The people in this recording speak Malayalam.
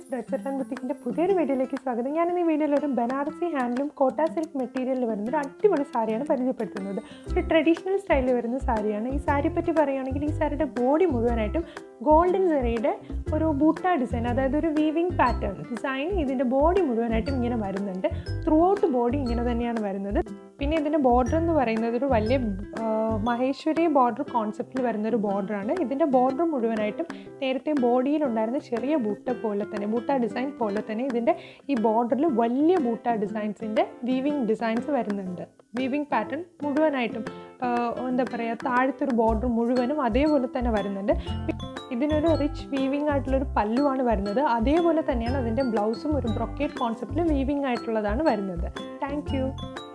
റെച്ചർ ബുത്തിക്കിൻ്റെ പുതിയൊരു വീഡിയോയിലേക്ക് സ്വാഗതം ഞാൻ ഈ വീഡിയോയിൽ ഒരു ബനാറസി ഹാൻഡ്ലൂം കോട്ട സിൽക്ക് മെറ്റീരിയലിൽ വരുന്ന ഒരു അടിപൊളി സാരിയാണ് പരിചയപ്പെടുത്തുന്നത് ഒരു ട്രഡീഷണൽ സ്റ്റൈലിൽ വരുന്ന സാരിയാണ് ഈ സാരി പറ്റി പറയുകയാണെങ്കിൽ ഈ സാരിയുടെ ബോഡി മുഴുവനായിട്ടും ഗോൾഡൻ സെറിയുടെ ഒരു ബൂട്ട ഡിസൈൻ അതായത് ഒരു വീവിങ് പാറ്റേൺ ഡിസൈൻ ഇതിൻ്റെ ബോഡി മുഴുവനായിട്ടും ഇങ്ങനെ വരുന്നുണ്ട് ത്രൂ ഔട്ട് ബോഡി ഇങ്ങനെ തന്നെയാണ് വരുന്നത് പിന്നെ ഇതിൻ്റെ ബോർഡർ എന്ന് പറയുന്നത് ഒരു വലിയ ആ, മഹേശ്വരി ബോർഡർ കോൺസെപ്റ്റിൽ വരുന്ന ഒരു ബോർഡറാണ് ഇതിൻ്റെ ബോർഡർ മുഴുവനായിട്ടും നേരത്തെ ബോഡിയിലുണ്ടായിരുന്ന ചെറിയ ബൂട്ട പോലെ തന്നെ ബൂട്ട ഡിസൈൻ പോലെ തന്നെ ഇതിൻ്റെ ഈ ബോർഡറിൽ വലിയ ബൂട്ട ഡിസൈൻസിൻ്റെ വീവിങ് ഡിസൈൻസ് വരുന്നുണ്ട് വീവിങ് പാറ്റേൺ മുഴുവനായിട്ടും ആ, എന്താ പറയുക താഴത്തൊരു ബോർഡർ മുഴുവനും അതേപോലെ തന്നെ വരുന്നുണ്ട് ഇതിനൊരു റിച്ച് വീവിങ് ആയിട്ടുള്ളൊരു പല്ലുവാണ് വരുന്നത് അതേപോലെ തന്നെയാണ് അതിൻ്റെ ബ്ലൗസും ഒരു ബ്രൊക്കേറ്റ് കോൺസെപ്റ്റിൽ വീവിങ് ആയിട്ടുള്ളതാണ് വരുന്നത് താങ്ക്